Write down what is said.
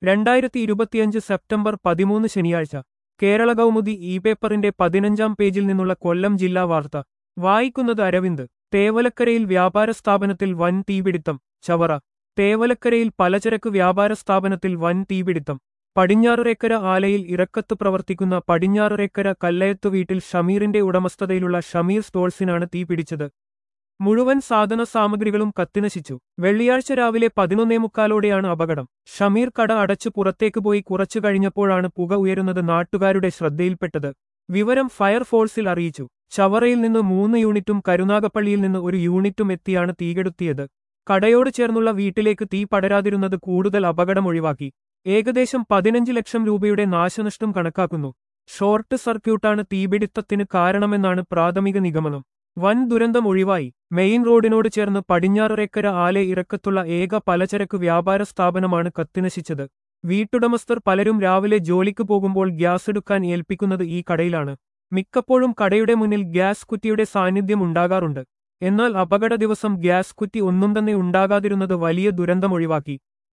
രണ്ടായിരത്തി ഇരുപത്തിയഞ്ച് സെപ്റ്റംബർ പതിമൂന്ന് ശനിയാഴ്ച കേരള കൗമുദി ഇ പേപ്പറിന്റെ പതിനഞ്ചാം പേജിൽ നിന്നുള്ള കൊല്ലം ജില്ലാ വാർത്ത വായിക്കുന്നത് അരവിന്ദ് തേവലക്കരയിൽ വ്യാപാര സ്ഥാപനത്തിൽ വൻ തീപിടിത്തം ചവറ തേവലക്കരയിൽ പലചരക്ക് വ്യാപാര സ്ഥാപനത്തിൽ വൻ തീപിടിത്തം പടിഞ്ഞാറേക്കര ആലയിൽ ഇറക്കത്ത് പ്രവർത്തിക്കുന്ന പടിഞ്ഞാറേക്കര കല്ലയത്തു വീട്ടിൽ ഷമീറിന്റെ ഉടമസ്ഥതയിലുള്ള ഷമീർ സ്റ്റോൾസിനാണ് തീപിടിച്ചത് മുഴുവൻ സാധന സാമഗ്രികളും കത്തിനശിച്ചു വെള്ളിയാഴ്ച രാവിലെ പതിനൊന്നേ മുക്കാലോടെയാണ് അപകടം ഷമീർ കട അടച്ചു പുറത്തേക്ക് പോയി കുറച്ചു കഴിഞ്ഞപ്പോഴാണ് പുക ഉയരുന്നത് നാട്ടുകാരുടെ ശ്രദ്ധയിൽപ്പെട്ടത് വിവരം ഫയർഫോഴ്സിൽ അറിയിച്ചു ചവറയിൽ നിന്ന് മൂന്ന് യൂണിറ്റും കരുനാഗപ്പള്ളിയിൽ നിന്ന് ഒരു യൂണിറ്റും എത്തിയാണ് തീകെടുത്തിയത് കടയോട് ചേർന്നുള്ള വീട്ടിലേക്ക് തീ പടരാതിരുന്നത് കൂടുതൽ അപകടം ഒഴിവാക്കി ഏകദേശം പതിനഞ്ച് ലക്ഷം രൂപയുടെ നാശനഷ്ടം കണക്കാക്കുന്നു ഷോർട്ട് സർക്യൂട്ടാണ് തീപിടിത്തത്തിന് കാരണമെന്നാണ് പ്രാഥമിക നിഗമനം വൻ ദുരന്തം ഒഴിവായി മെയിൻ റോഡിനോട് ചേർന്ന് പടിഞ്ഞാറേക്കര ആലെ ഇറക്കത്തുള്ള ഏക പലചരക്ക് വ്യാപാര സ്ഥാപനമാണ് കത്തിനശിച്ചത് വീട്ടുടമസ്ഥർ പലരും രാവിലെ ജോലിക്ക് പോകുമ്പോൾ ഗ്യാസ് എടുക്കാൻ ഏൽപ്പിക്കുന്നത് ഈ കടയിലാണ് മിക്കപ്പോഴും കടയുടെ മുന്നിൽ ഗ്യാസ് കുറ്റിയുടെ സാന്നിധ്യം ഉണ്ടാകാറുണ്ട് എന്നാൽ അപകട ദിവസം ഗ്യാസ് കുറ്റി ഒന്നും തന്നെ ഉണ്ടാകാതിരുന്നത് വലിയ ദുരന്തം ഒഴിവാക്കി